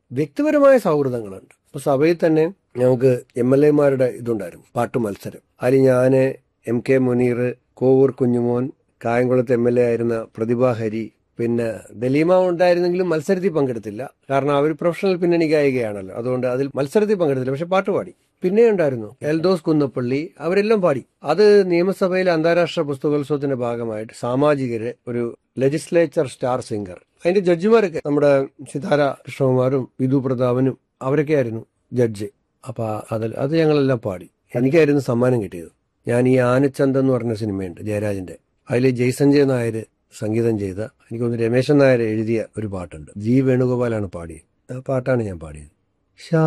വ്യക്തിപരമായ സൗഹൃദങ്ങളുണ്ട് ഇപ്പൊ സഭയിൽ തന്നെ ഞങ്ങൾക്ക് എം എൽ എമാരുടെ ഇതുണ്ടായിരുന്നു പാട്ട് മത്സരം അതിൽ ഞാന് എം കെ മുനീർ കോവൂർ കുഞ്ഞുമോൻ കായംകുളത്ത് എം എൽ എ ആയിരുന്ന പ്രതിഭ ഹരി പിന്നെ ദലീമ ഉണ്ടായിരുന്നെങ്കിലും മത്സരത്തിൽ പങ്കെടുത്തില്ല കാരണം അവർ പ്രൊഫഷണൽ പിന്നണി ഗായികയാണല്ലോ അതുകൊണ്ട് അതിൽ മത്സരത്തിൽ പങ്കെടുത്തില്ല പക്ഷെ പാട്ട് പാടി പിന്നെ ഉണ്ടായിരുന്നു എൽദോസ് കുന്നപ്പള്ളി അവരെല്ലാം പാടി അത് നിയമസഭയിലെ അന്താരാഷ്ട്ര പുസ്തകോത്സവത്തിന്റെ ഭാഗമായിട്ട് സാമാജികര് ഒരു ലെജിസ്ലേച്ചർ സ്റ്റാർ സിംഗർ അതിന്റെ ജഡ്ജിമാരൊക്കെ നമ്മുടെ സിതാര കൃഷ്ണകുമാരും വിധു പ്രതാപനും അവരൊക്കെ ആയിരുന്നു ജഡ്ജ് അപ്പൊ അതിൽ അത് ഞങ്ങളെല്ലാം പാടി എനിക്കായിരുന്നു സമ്മാനം കിട്ടിയത് ഞാൻ ഈ ആനച്ചന്ത് എന്ന് പറഞ്ഞ സിനിമയുണ്ട് ജയരാജന്റെ അതിൽ ജയ്സഞ്ജയ് നായർ സംഗീതം ചെയ്ത എനിക്ക് തോന്നുന്നു രമേശൻ നായർ എഴുതിയ ഒരു പാട്ടുണ്ട് ജി വേണുഗോപാലാണ് പാടിയത് ആ പാട്ടാണ് ഞാൻ പാടിയത്